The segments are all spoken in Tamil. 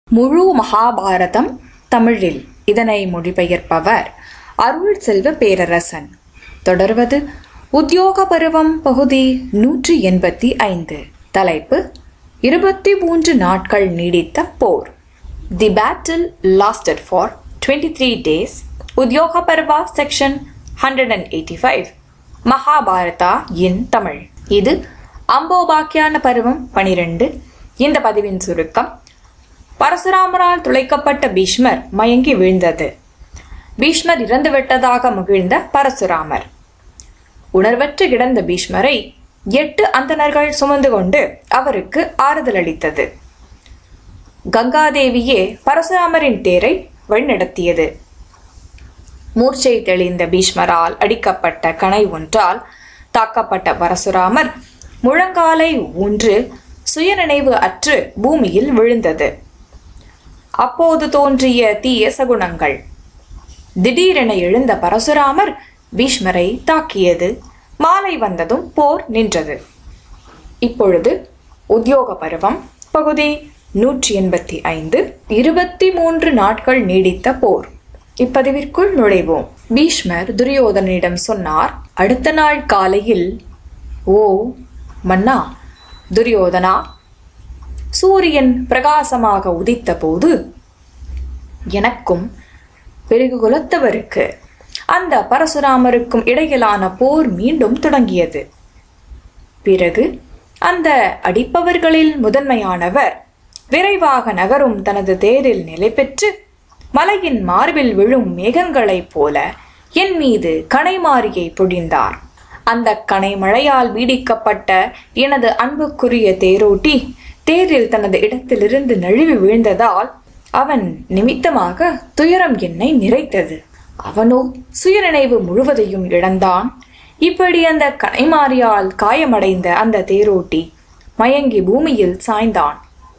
முழு மகாபாரதம் தமிழில் இதனை மொழிபெயர்ப்பவர் அருள் செல்வ பேரரசன் தொடர்வது உத்தியோக பருவம் பகுதி நூற்றி எண்பத்தி ஐந்து தலைப்பு இருபத்தி மூன்று நாட்கள் நீடித்த போர் the battle lasted for twenty three days Udyoga Parva section hundred and eighty five Mahabharata in Tamil இது அம்போபாக்கியான பருவம் பனிரெண்டு இந்த பதிவின் சுருக்கம் பரசுராமரால் துளைக்கப்பட்ட பீஷ்மர் மயங்கி வீழ்ந்தது பீஷ்மர் இறந்துவிட்டதாக மகிழ்ந்த பரசுராமர் உணர்வற்று கிடந்த பீஷ்மரை எட்டு அந்தணர்கள் சுமந்து கொண்டு அவருக்கு ஆறுதல் அளித்தது கங்காதேவியே பரசுராமரின் தேரை வழிநடத்தியது மூர்ச்சை தெளிந்த பீஷ்மரால் அடிக்கப்பட்ட கணை ஒன்றால் தாக்கப்பட்ட பரசுராமர் முழங்காலை ஊன்று சுயநினைவு அற்று பூமியில் விழுந்தது அப்போது தோன்றிய தீய சகுனங்கள் திடீரென எழுந்த பரசுராமர் பீஷ்மரை தாக்கியது மாலை வந்ததும் போர் நின்றது இப்பொழுது உத்தியோக பருவம் பகுதி நூற்றி எண்பத்தி ஐந்து இருபத்தி மூன்று நாட்கள் நீடித்த போர் இப்பதிவிற்குள் நுழைவோம் பீஷ்மர் துரியோதனிடம் சொன்னார் அடுத்த நாள் காலையில் ஓ மன்னா துரியோதனா சூரியன் பிரகாசமாக உதித்த போது எனக்கும் பிறகு குலத்தவருக்கு அந்த பரசுராமருக்கும் இடையிலான போர் மீண்டும் தொடங்கியது பிறகு அந்த அடிப்பவர்களில் முதன்மையானவர் விரைவாக நகரும் தனது தேரில் நிலை பெற்று மலையின் மார்பில் விழும் மேகங்களைப் போல என் மீது கனைமாரியை பொழிந்தார் அந்த கனைமழையால் வீடிக்கப்பட்ட எனது அன்புக்குரிய தேரோட்டி தேரில் தனது இடத்திலிருந்து நழுவி வீழ்ந்ததால் அவன் நிமித்தமாக துயரம் என்னை நிறைத்தது அவனோ சுயநினைவு முழுவதையும் இழந்தான் இப்படி அந்த கனைமாரியால் காயமடைந்த அந்த தேரோட்டி மயங்கி பூமியில் சாய்ந்தான்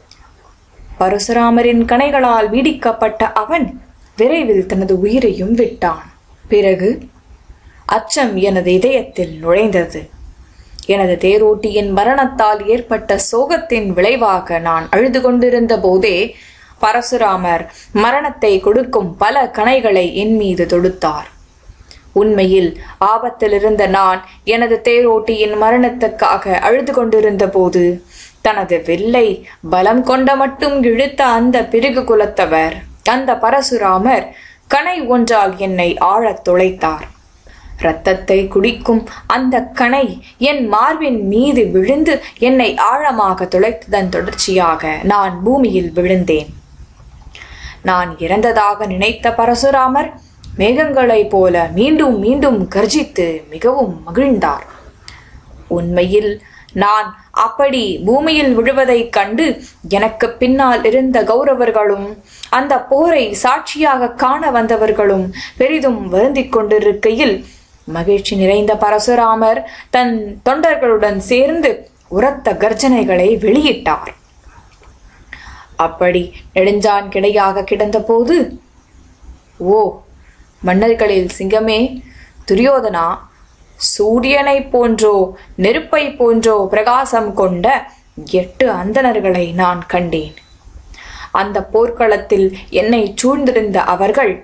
பரசுராமரின் கணைகளால் வீடிக்கப்பட்ட அவன் விரைவில் தனது உயிரையும் விட்டான் பிறகு அச்சம் எனது இதயத்தில் நுழைந்தது எனது தேரோட்டியின் மரணத்தால் ஏற்பட்ட சோகத்தின் விளைவாக நான் அழுது கொண்டிருந்த போதே பரசுராமர் மரணத்தை கொடுக்கும் பல கணைகளை என் மீது தொடுத்தார் உண்மையில் ஆபத்தில் இருந்த நான் எனது தேரோட்டியின் மரணத்துக்காக அழுது கொண்டிருந்த போது தனது வில்லை பலம் கொண்ட மட்டும் இழுத்த அந்த பிறகு குலத்தவர் அந்த பரசுராமர் கணை ஒன்றால் என்னை ஆழத் துளைத்தார் இரத்தத்தை குடிக்கும் அந்த கணை என் மார்பின் மீது விழுந்து என்னை ஆழமாக துளைத்ததன் தொடர்ச்சியாக நான் பூமியில் விழுந்தேன் நான் இறந்ததாக நினைத்த பரசுராமர் மேகங்களைப் போல மீண்டும் மீண்டும் கர்ஜித்து மிகவும் மகிழ்ந்தார் உண்மையில் நான் அப்படி பூமியில் விழுவதைக் கண்டு எனக்கு பின்னால் இருந்த கௌரவர்களும் அந்த போரை சாட்சியாக காண வந்தவர்களும் பெரிதும் வருந்திக் கொண்டிருக்கையில் மகிழ்ச்சி நிறைந்த பரசுராமர் தன் தொண்டர்களுடன் சேர்ந்து உரத்த கர்ஜனைகளை வெளியிட்டார் அப்படி நெடுஞ்சான் கிடையாக கிடந்தபோது ஓ மன்னர்களில் சிங்கமே துரியோதனா சூரியனை போன்றோ நெருப்பை போன்றோ பிரகாசம் கொண்ட எட்டு அந்தணர்களை நான் கண்டேன் அந்த போர்க்களத்தில் என்னை சூழ்ந்திருந்த அவர்கள்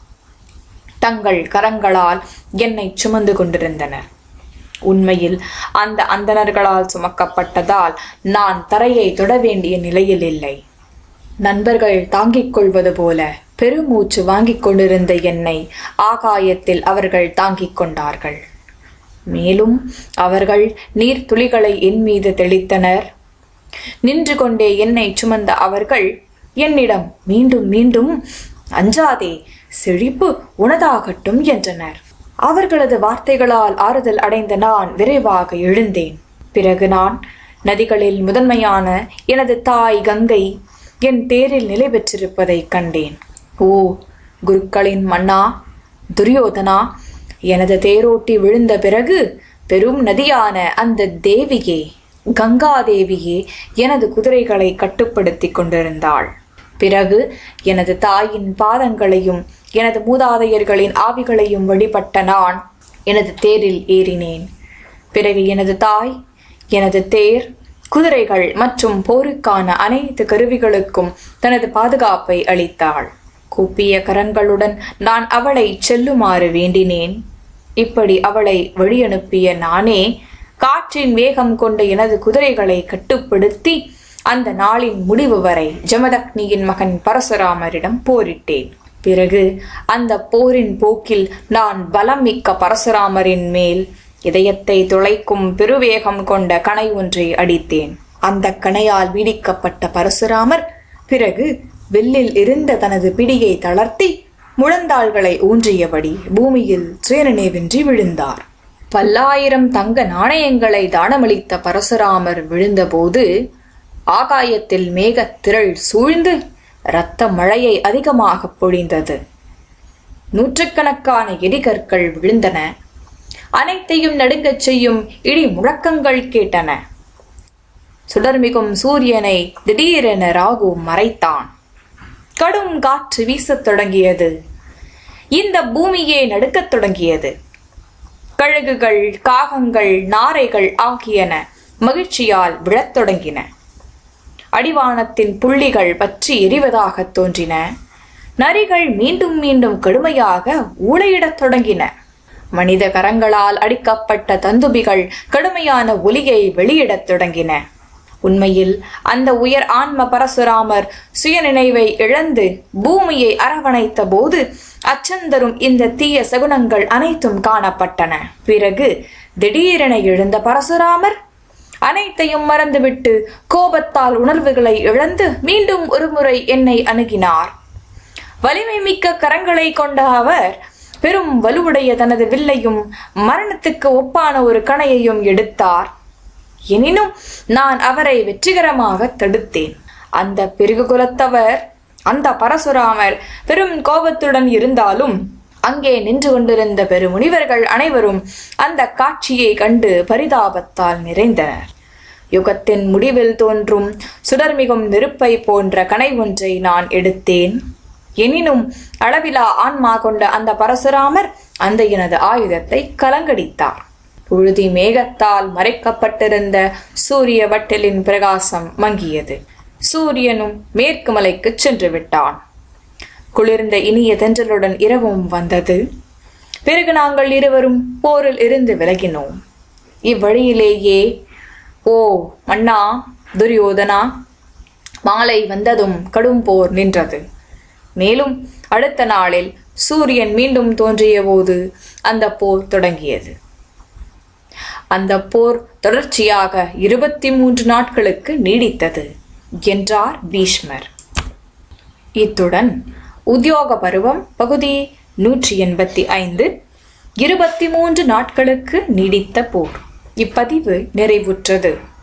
தங்கள் கரங்களால் என்னை சுமந்து கொண்டிருந்தனர் உண்மையில் அந்த அந்தணர்களால் சுமக்கப்பட்டதால் நான் தரையை தொட வேண்டிய நிலையில் இல்லை நண்பர்கள் தாங்கிக் கொள்வது போல பெருமூச்சு வாங்கிக் கொண்டிருந்த என்னை ஆகாயத்தில் அவர்கள் தாங்கிக் கொண்டார்கள் மேலும் அவர்கள் நீர் துளிகளை என் மீது தெளித்தனர் நின்று கொண்டே என்னை சுமந்த அவர்கள் என்னிடம் மீண்டும் மீண்டும் அஞ்சாதே செழிப்பு உனதாகட்டும் என்றனர் அவர்களது வார்த்தைகளால் ஆறுதல் அடைந்த நான் விரைவாக எழுந்தேன் பிறகு நான் நதிகளில் முதன்மையான எனது தாய் கங்கை என் தேரில் நிலை பெற்றிருப்பதை கண்டேன் ஓ குருக்களின் மன்னா துரியோதனா எனது தேரோட்டி விழுந்த பிறகு பெரும் நதியான அந்த தேவியே கங்காதேவியே எனது குதிரைகளை கட்டுப்படுத்தி கொண்டிருந்தாள் பிறகு எனது தாயின் பாதங்களையும் எனது மூதாதையர்களின் ஆவிகளையும் வழிபட்ட நான் எனது தேரில் ஏறினேன் பிறகு எனது தாய் எனது தேர் குதிரைகள் மற்றும் போருக்கான அனைத்து கருவிகளுக்கும் தனது பாதுகாப்பை அளித்தாள் கூப்பிய கரங்களுடன் நான் அவளை செல்லுமாறு வேண்டினேன் இப்படி அவளை வழியனுப்பிய நானே காற்றின் வேகம் கொண்ட எனது குதிரைகளை கட்டுப்படுத்தி அந்த நாளின் முடிவு வரை ஜமதக்னியின் மகன் பரசுராமரிடம் போரிட்டேன் பிறகு அந்த போரின் போக்கில் நான் பலம் மிக்க பரசுராமரின் மேல் இதயத்தை துளைக்கும் பெருவேகம் கொண்ட கணை ஒன்றை அடித்தேன் அந்த கணையால் வீடிக்கப்பட்ட பரசுராமர் பிறகு வில்லில் இருந்த தனது பிடியை தளர்த்தி முழந்தாள்களை ஊன்றியபடி பூமியில் சுயநினைவின்றி விழுந்தார் பல்லாயிரம் தங்க நாணயங்களை தானமளித்த பரசுராமர் விழுந்தபோது ஆகாயத்தில் மேகத் திரள் சூழ்ந்து இரத்த மழையை அதிகமாக பொழிந்தது நூற்றுக்கணக்கான இடிகற்கள் விழுந்தன அனைத்தையும் நடுங்கச் செய்யும் இடி முழக்கங்கள் கேட்டன சுடர்மிகும் சூரியனை திடீரென ராகு மறைத்தான் கடும் காற்று வீசத் தொடங்கியது இந்த பூமியே நடுக்கத் தொடங்கியது கழுகுகள் காகங்கள் நாரைகள் ஆகியன மகிழ்ச்சியால் விழத் தொடங்கின அடிவானத்தின் புள்ளிகள் பற்றி எரிவதாக தோன்றின நரிகள் மீண்டும் மீண்டும் கடுமையாக ஊளையிடத் தொடங்கின மனித கரங்களால் அடிக்கப்பட்ட தந்துபிகள் கடுமையான ஒலியை வெளியிடத் தொடங்கின உண்மையில் அந்த உயர் ஆன்ம பரசுராமர் சுயநினைவை இழந்து பூமியை அரவணைத்த போது அச்சந்தரும் இந்த தீய சகுனங்கள் அனைத்தும் காணப்பட்டன பிறகு திடீரென எழுந்த பரசுராமர் அனைத்தையும் மறந்துவிட்டு கோபத்தால் உணர்வுகளை இழந்து மீண்டும் ஒருமுறை என்னை அணுகினார் வலிமை மிக்க கரங்களை கொண்ட அவர் பெரும் வலுவுடைய தனது வில்லையும் மரணத்துக்கு ஒப்பான ஒரு கணையையும் எடுத்தார் எனினும் நான் அவரை வெற்றிகரமாக தடுத்தேன் அந்த பிறகு குலத்தவர் அந்த பரசுராமர் பெரும் கோபத்துடன் இருந்தாலும் அங்கே நின்று கொண்டிருந்த பெருமுனிவர்கள் அனைவரும் அந்த காட்சியை கண்டு பரிதாபத்தால் நிறைந்தனர் யுகத்தின் முடிவில் தோன்றும் சுடர்மிகும் நெருப்பை போன்ற கனை ஒன்றை நான் எடுத்தேன் எனினும் அளவிலா ஆன்மா கொண்ட அந்த பரசுராமர் அந்த எனது ஆயுதத்தை கலங்கடித்தார் புழுதி மேகத்தால் மறைக்கப்பட்டிருந்த சூரிய வட்டலின் பிரகாசம் மங்கியது சூரியனும் மேற்கு மலைக்கு சென்று விட்டான் குளிர்ந்த இனிய தென்றலுடன் இரவும் வந்தது பிறகு நாங்கள் இருவரும் போரில் இருந்து விலகினோம் இவ்வழியிலேயே ஓ மன்னா துரியோதனா மாலை வந்ததும் கடும் போர் நின்றது மேலும் அடுத்த நாளில் சூரியன் மீண்டும் தோன்றிய போது அந்த போர் தொடங்கியது அந்த போர் தொடர்ச்சியாக இருபத்தி மூன்று நாட்களுக்கு நீடித்தது என்றார் பீஷ்மர் இத்துடன் உத்தியோக பருவம் பகுதி நூற்றி எண்பத்தி ஐந்து இருபத்தி மூன்று நாட்களுக்கு நீடித்த போர் இப்பதிவு நிறைவுற்றது